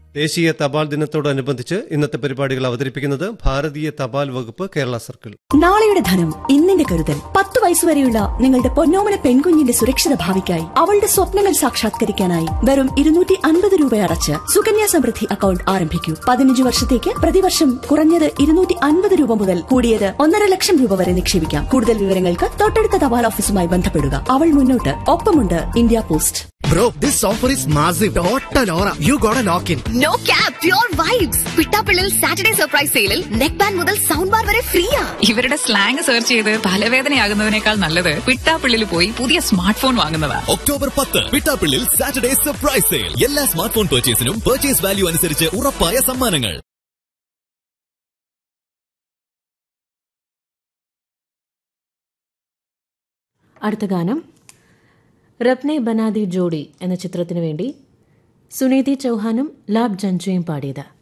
ദേശീയ തപാൽ ദിനത്തോടനുബന്ധിച്ച് ഇന്നത്തെ പരിപാടികൾ അവതരിപ്പിക്കുന്നത് ഭാരതീയ തപാൽ വകുപ്പ് കേരള സർക്കിൾ നാളെയുടെ ധനം ഇന്നിന്റെ കരുതൽ പത്ത് വയസ്സുവരെയുള്ള നിങ്ങളുടെ പൊന്നോമന പെൺകുഞ്ഞിന്റെ സുരക്ഷിത ഭാവിക്കായി അവളുടെ സ്വപ്നങ്ങൾ സാക്ഷാത്കരിക്കാനായി വെറും ഇരുന്നൂറ്റി അൻപത് രൂപ അടച്ച് സുകന്യ സമൃദ്ധി അക്കൗണ്ട് ആരംഭിക്കൂ പതിനഞ്ച് വർഷത്തേക്ക് പ്രതിവർഷം കുറഞ്ഞത് ഇരുന്നൂറ്റി അൻപത് രൂപ മുതൽ കൂടിയത് ഒന്നര ലക്ഷം രൂപ വരെ നിക്ഷേപിക്കാം കൂടുതൽ വിവരങ്ങൾക്ക് തൊട്ടടുത്ത തപാൽ ഓഫീസുമായി ബന്ധപ്പെടുക അവൾ മുന്നോട്ട് ഒപ്പമുണ്ട് India post Bro, this offer is massive. Total aura. You gotta lock in. No cap pure vibes പിട്ടാപ്പിള്ളിൽ സാറ്റർഡേ സർപ്രൈസ് സെയിലിൽ നെക്ക് ബാൻഡ് മുതൽ സൗണ്ട് ബാർ വരെ ഫ്രീയാ ഇവരുടെ സ്ലാങ് സെർച്ച് ചെയ്ത് തലവേദനയാകുന്നതിനേക്കാൾ നല്ലത് പിട്ടാപ്പിള്ളിൽ പോയി പുതിയ സ്മാർട്ട് ഫോൺ വാങ്ങുന്നതാ ഒക്ടോബർ പത്ത് പിട്ടാപ്പിള്ളിൽ സാറ്റർഡേ സർപ്രൈസ് സെയിൽ എല്ലാ സ്മാർട്ട് ഫോൺ പർച്ചേസിനും പർച്ചേസ് വാല്യൂ അനുസരിച്ച് ഉറപ്പായ സമ്മാനങ്ങൾ അടുത്ത ഗാനം റപ്നെ ബനാദി ജോഡി എന്ന ചിത്രത്തിനു വേണ്ടി സുനീതി ചൗഹാനും ലാബ് ജഞ്ജുയും പാടിയത്